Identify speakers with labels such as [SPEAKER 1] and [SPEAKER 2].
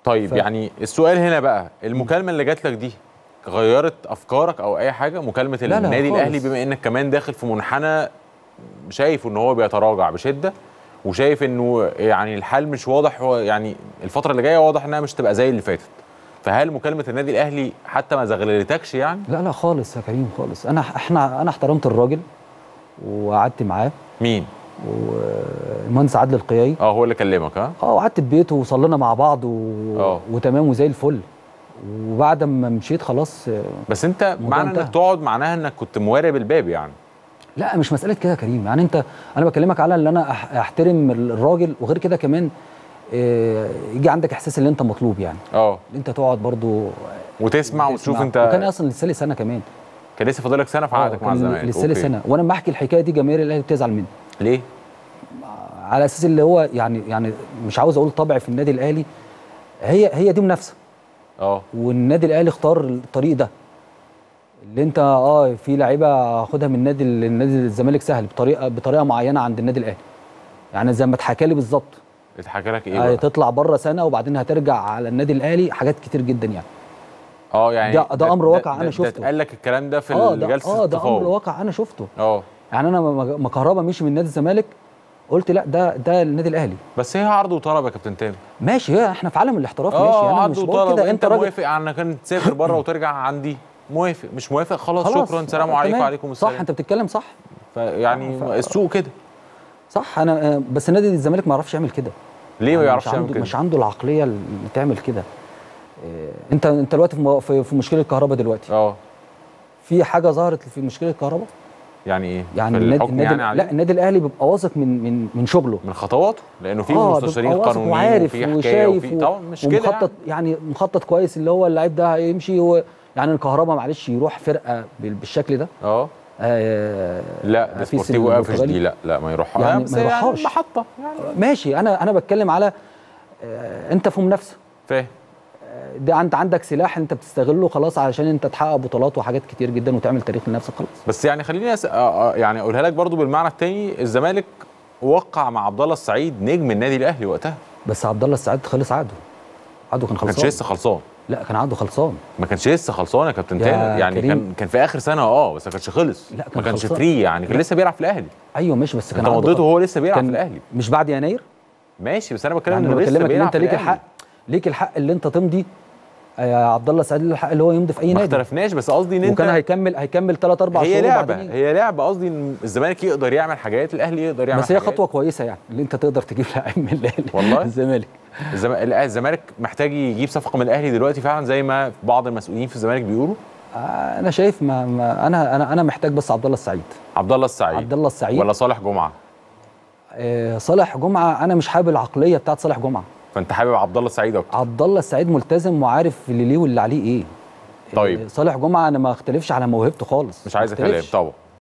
[SPEAKER 1] طيب
[SPEAKER 2] ف-
[SPEAKER 1] يعني السؤال هنا بقى المكالمه اللي جات لك دي غيرت افكارك او اي حاجه مكالمه
[SPEAKER 2] لا
[SPEAKER 1] النادي
[SPEAKER 2] خالص.
[SPEAKER 1] الاهلي بما انك كمان داخل في منحنى شايف ان هو بيتراجع بشده وشايف انه يعني الحال مش واضح هو يعني الفتره اللي جايه واضح انها مش تبقى زي اللي فاتت فهل مكالمه النادي الاهلي حتى ما زغللتكش يعني
[SPEAKER 2] لا لا خالص يا كريم خالص انا احنا انا احترمت الراجل وقعدت معاه
[SPEAKER 1] مين
[SPEAKER 2] والمهندس عادل القيعي
[SPEAKER 1] اه هو اللي كلمك ها
[SPEAKER 2] اه وقعدت في بيته وصلينا مع بعض و...
[SPEAKER 1] آه.
[SPEAKER 2] وتمام وزي الفل وبعد ما مشيت خلاص آه،
[SPEAKER 1] بس انت
[SPEAKER 2] الموضوع
[SPEAKER 1] معنى
[SPEAKER 2] انتهى.
[SPEAKER 1] انك تقعد معناها انك كنت موارب الباب يعني
[SPEAKER 2] لا مش مساله كده يا كريم يعني انت انا بكلمك على ان انا أح- احترم الراجل وغير كده كمان آه، يجي عندك احساس ان انت مطلوب يعني
[SPEAKER 1] اه
[SPEAKER 2] ان انت تقعد برضو
[SPEAKER 1] وتسمع وتشوف انت
[SPEAKER 2] وكان اصلا لسه لي سنه كمان
[SPEAKER 1] كان لسه فاضلك سنه في عقدك مع
[SPEAKER 2] كان
[SPEAKER 1] الزمالك
[SPEAKER 2] لسه لي
[SPEAKER 1] أوكي.
[SPEAKER 2] سنه وانا لما احكي الحكايه دي جماهير الاهلي بتزعل مني
[SPEAKER 1] ليه؟
[SPEAKER 2] على اساس اللي هو يعني يعني مش عاوز اقول طبع في النادي الاهلي هي هي دي منافسه
[SPEAKER 1] اه
[SPEAKER 2] والنادي الاهلي اختار الطريق ده اللي انت اه في لعيبه هاخدها من النادي النادي الزمالك سهل بطريقه بطريقه معينه عند النادي الاهلي يعني زي ما اتحكى لي بالظبط
[SPEAKER 1] اتحكى لك ايه
[SPEAKER 2] آه
[SPEAKER 1] بقى؟
[SPEAKER 2] تطلع بره سنه وبعدين هترجع على النادي الاهلي حاجات كتير جدا يعني
[SPEAKER 1] اه يعني
[SPEAKER 2] ده- ده أمر واقع أنا
[SPEAKER 1] ده
[SPEAKER 2] شفته.
[SPEAKER 1] اتقال لك الكلام ده في
[SPEAKER 2] اه ده
[SPEAKER 1] جلسه
[SPEAKER 2] اه ده امر
[SPEAKER 1] التفاوض
[SPEAKER 2] واقع انا شفته
[SPEAKER 1] اه
[SPEAKER 2] يعني انا ما ما كهربا مشي من نادي الزمالك قلت لا ده ده النادي الاهلي
[SPEAKER 1] بس هي عرض وطلب يا كابتن تامر
[SPEAKER 2] ماشي هي احنا في عالم الاحتراف ماشي
[SPEAKER 1] اه
[SPEAKER 2] انا
[SPEAKER 1] عرض
[SPEAKER 2] مش بقول
[SPEAKER 1] وطلب
[SPEAKER 2] كده
[SPEAKER 1] انت
[SPEAKER 2] راجل
[SPEAKER 1] موافق على انك انت تسافر بره وترجع عندي موافق مش موافق خلاص,
[SPEAKER 2] خلاص
[SPEAKER 1] شكرا سلام
[SPEAKER 2] آه،
[SPEAKER 1] عليكم
[SPEAKER 2] تمام.
[SPEAKER 1] وعليكم السلام
[SPEAKER 2] صح انت بتتكلم صح
[SPEAKER 1] فيعني
[SPEAKER 2] ف-
[SPEAKER 1] السوق كده
[SPEAKER 2] صح انا آه، بس نادي الزمالك ما يعرفش يعمل كده
[SPEAKER 1] ليه ما
[SPEAKER 2] يعني
[SPEAKER 1] يعرفش
[SPEAKER 2] مش
[SPEAKER 1] يعمل
[SPEAKER 2] عنده
[SPEAKER 1] كده
[SPEAKER 2] مش عنده العقليه اللي تعمل كده آه، انت انت دلوقتي في مو- في, في مشكله الكهرباء دلوقتي
[SPEAKER 1] اه
[SPEAKER 2] في حاجه ظهرت في مشكله الكهرباء
[SPEAKER 1] يعني ايه
[SPEAKER 2] يعني
[SPEAKER 1] في
[SPEAKER 2] النادي,
[SPEAKER 1] الحكم
[SPEAKER 2] النادي
[SPEAKER 1] يعني عليه
[SPEAKER 2] لا النادي الاهلي بيبقى واثق من من من شغله
[SPEAKER 1] من خطواته لانه في
[SPEAKER 2] آه،
[SPEAKER 1] مستشارين
[SPEAKER 2] بيبقى واثق
[SPEAKER 1] قانونيين
[SPEAKER 2] وعارف
[SPEAKER 1] وفي حكايه
[SPEAKER 2] وشايف
[SPEAKER 1] وفي
[SPEAKER 2] و-
[SPEAKER 1] طبعا مش كده
[SPEAKER 2] ومخطط
[SPEAKER 1] يعني.
[SPEAKER 2] يعني مخطط كويس اللي هو اللعيب ده هيمشي و يعني الكهرباء معلش يروح فرقه بال- بالشكل ده
[SPEAKER 1] اه
[SPEAKER 2] آه
[SPEAKER 1] لا ده
[SPEAKER 2] في
[SPEAKER 1] سبورتيفو قافش
[SPEAKER 2] البرتغالي.
[SPEAKER 1] دي لا لا ما يروحش
[SPEAKER 2] يعني
[SPEAKER 1] بس
[SPEAKER 2] ما يروحهاش.
[SPEAKER 1] محطه يعني
[SPEAKER 2] ماشي انا انا بتكلم على آه انت في منافسه
[SPEAKER 1] فاهم
[SPEAKER 2] ده انت عندك سلاح انت بتستغله خلاص علشان انت تحقق بطولات وحاجات كتير جدا وتعمل تاريخ لنفسك خلاص
[SPEAKER 1] بس يعني خليني أس... آه آه يعني اقولها لك برضو بالمعنى التاني الزمالك وقع مع عبد الله السعيد نجم النادي الاهلي وقتها
[SPEAKER 2] بس عبد الله السعيد خلص عقده عقده كان
[SPEAKER 1] ما كانش
[SPEAKER 2] خلصان
[SPEAKER 1] لسه خلصان
[SPEAKER 2] لا كان عقده خلصان
[SPEAKER 1] ما كانش لسه خلصان يا كابتن
[SPEAKER 2] يا
[SPEAKER 1] تامر يعني
[SPEAKER 2] كريم.
[SPEAKER 1] كان كان في اخر سنه اه بس ما كانش خلص
[SPEAKER 2] لا، كان
[SPEAKER 1] ما كانش
[SPEAKER 2] خلصان.
[SPEAKER 1] فري يعني كان
[SPEAKER 2] لا.
[SPEAKER 1] لسه بيلعب في الاهلي
[SPEAKER 2] ايوه ماشي بس كان
[SPEAKER 1] انت
[SPEAKER 2] عقده
[SPEAKER 1] مضيته
[SPEAKER 2] خلصان.
[SPEAKER 1] وهو لسه بيلعب في
[SPEAKER 2] كان
[SPEAKER 1] الاهلي
[SPEAKER 2] مش بعد يناير
[SPEAKER 1] ماشي بس انا بتكلم
[SPEAKER 2] يعني
[SPEAKER 1] انه
[SPEAKER 2] انا
[SPEAKER 1] لسه
[SPEAKER 2] بكلمك ان
[SPEAKER 1] بيلعب
[SPEAKER 2] انت
[SPEAKER 1] في
[SPEAKER 2] ليك
[SPEAKER 1] الأهلي.
[SPEAKER 2] الحق ليك الحق اللي انت تمضي آه، يا عبد الله السعيد ليه الحق اللي هو يمضي في اي
[SPEAKER 1] ما
[SPEAKER 2] نادي
[SPEAKER 1] اختلفناش بس قصدي ان انت
[SPEAKER 2] وكان هيكمل هيكمل 3 4 شهور
[SPEAKER 1] هي لعبه
[SPEAKER 2] وبعدين
[SPEAKER 1] هي لعبه قصدي ان الزمالك يقدر يعمل حاجات الاهلي يقدر يعمل
[SPEAKER 2] بس هي
[SPEAKER 1] حاجات.
[SPEAKER 2] خطوه كويسه يعني اللي انت تقدر تجيب لاعب من الاهلي
[SPEAKER 1] والله؟
[SPEAKER 2] الزمالك
[SPEAKER 1] الزم... لا، الزمالك محتاج يجيب صفقه من الاهلي دلوقتي فعلا زي ما بعض المسؤولين في الزمالك بيقولوا
[SPEAKER 2] آه، انا شايف ما, ما انا انا انا محتاج بس عبد الله السعيد
[SPEAKER 1] عبد الله السعيد
[SPEAKER 2] عبد الله السعيد
[SPEAKER 1] ولا صالح جمعه
[SPEAKER 2] آه، صالح جمعه انا مش حابب العقليه بتاعت صالح جمعه
[SPEAKER 1] فانت حابب عبد الله السعيد اكتر
[SPEAKER 2] عبد الله السعيد ملتزم وعارف اللي ليه واللي عليه ايه
[SPEAKER 1] طيب.
[SPEAKER 2] آه، صالح جمعه انا ما اختلفش على موهبته خالص
[SPEAKER 1] مش عايز
[SPEAKER 2] ما
[SPEAKER 1] كلام
[SPEAKER 2] اختلفش.
[SPEAKER 1] طبعا